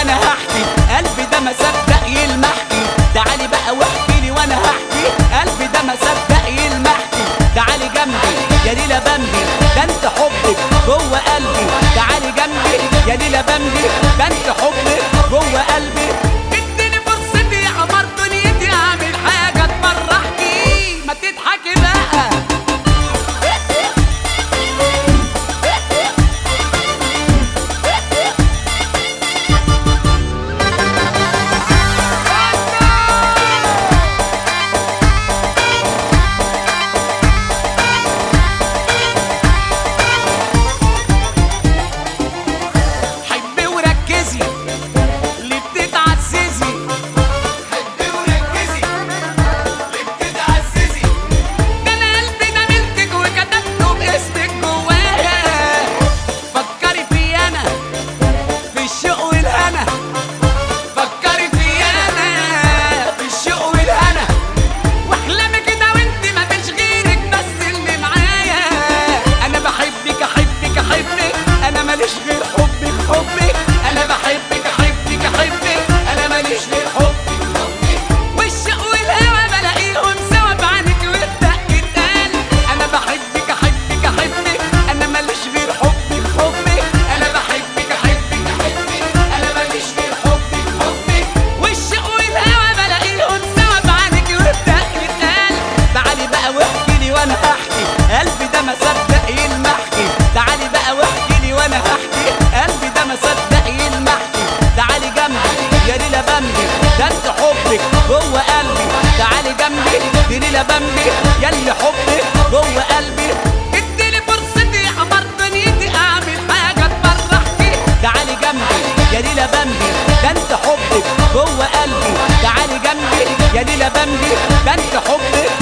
وانا هحكي قلبي ده ما صدق يلمحكي تعالي بقى واحكي لي وانا هحكي قلبي ده ما صدق يلمحكي تعالي جنبي يا ليلى بمبي ده انت حبك جوه قلبي تعالي جنبي يا ليلى بمبي ده انت حبك جوه قلبي اديني فرصتي يا قمر دنيتي اعمل حاجه تفرحكي ما تضحكي بقى حبي وركزي اللي بتتعززي حبي وركزي ليه بتتعززي ده انا قلبي ده ملكك وكتبته باسمك جوايا فكري في انا في الشوق والهنا فكري في انا في الشوق والهنا واحلمي كده وانت ما فيش غيرك بس اللي معايا انا بحبك احبك احبك انا ماليش غير حبك حبك انا بحبك احبك احبك انا ماليش غير حبك حبك والشوق والهوى بلاقيهم سوا بعينك والدق اتقال انا بحبك احبك احبك انا ماليش غير حبك حبك انا بحبك احبك احبك انا ماليش غير حبك حبك والشوق والهوى بلاقيهم سوا بعينك والدق اتقال تعالي بقى واحكي لي وانا هحكي قلبي ده ما صدق يلمحكي تعالي بقى واحكي لي وانا هحكي قلبي ده ما صدق يلمحكي تعالي جنبي يا ليلى بمبي ده انت حبك جوه قلبي تعالي جنبي يا ليلى بمبي يا اللي حبك جوه قلبي اديني فرصتي يا قمر دنيتي اعمل حاجه تفرحكي تعالي جنبي يا ليلى بمبي ده انت حبك جوه قلبي تعالي جنبي يا ليلى بمبي ده انت حبك